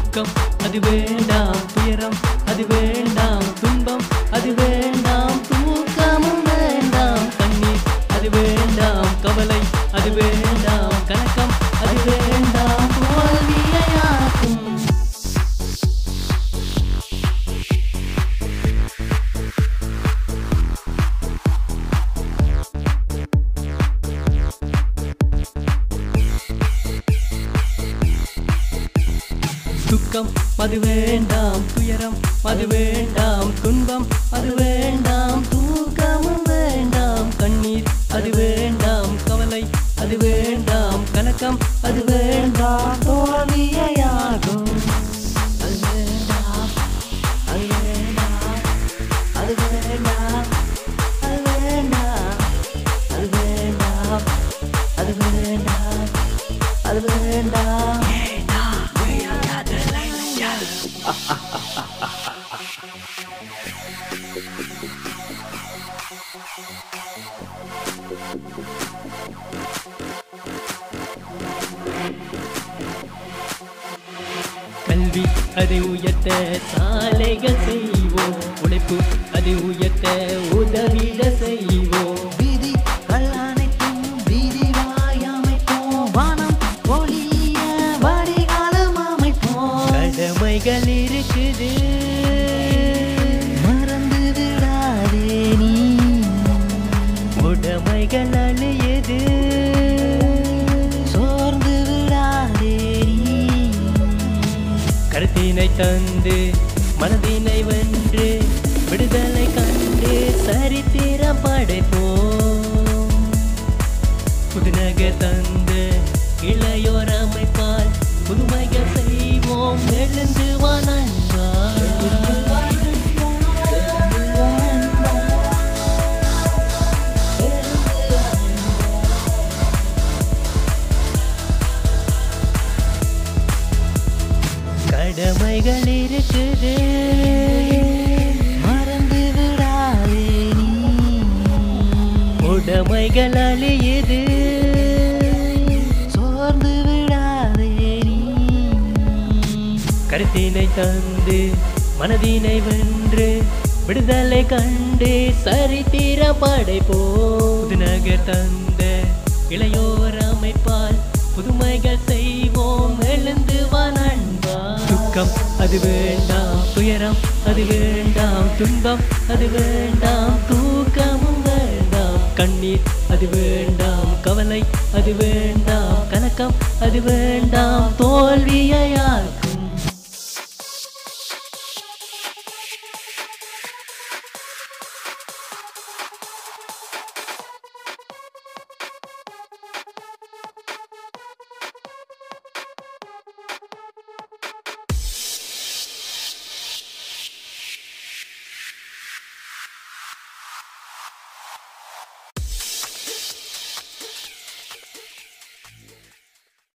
துக்கம் அது வேண்டாம் துயரம் அது வேண்டாம் துன்பம் அது வேண்டாம் தூக்கமும் வேண்டாம் கண்ணீர் அது வேண்டாம் கவலை அது வேண்டாம் கலக்கம் அது வேண்டாம் தோல்வியாக்கும் துக்கம் அது வேண்டாம் துயரம் அது வேண்டாம் துன்பம் அது வேண்டாம் தூக்கமும் வேண்டாம் கண்ணீர் அது வேண்டாம் கவலை அது வேண்டாம் கலக்கம் அது வேண்டாம் தோல்வியாகும் அது வேண்டாம் அது வேண்டாம் அது வேண்டாம் அது வேண்டாம் அது வேண்டாம் அது வேண்டாம் அது வேண்டாம் கல்வி அதை உயர்த்த சாலைகள் செய்வோம் உழைப்பு அதை உயர்த்த உதவிட செய்வோம் வீதி கல்லானைக்கும் வீதி வாயமைப்போம் வானம் ஒளிய வடிகாலம் அமைப்போம் கடமைகள் இருக்குது மறந்து விடாதே நீ உடைமைகள் அழியுது சோர்ந்து விடாதே நீ கருத்தினை தந்து மனதினை வென்று விடுதலை கண்டு சரித்திரம் படைப்போம் புதுநகர் தந்து இளையோர் அமைப்பால் புதுமைகள் செய்வோம் எழுந்து வணங்கா கடமைகள் இருக்குது மறந்து விடாதே நீ உடைமைகள் அழியுது சோர்ந்து விடாதே நீ கருத்தினை தந்து மனதினை வென்று விடுதலை கண்டு சரித்திர படைப்போம் புதுநகர் தந்த இளையோர் அமைப்பால் புதுமைகள் செய்வோம் எழுந்து வனன்பா துக்கம் அது வேண்டாம் துயரம் அது வேண்டாம் துன்பம் அது வேண்டாம் தூக்கமும் வேண்டாம் கண்ணீர் அது வேண்டாம் கவலை அது வேண்டாம் கலக்கம் அது வேண்டாம் தோ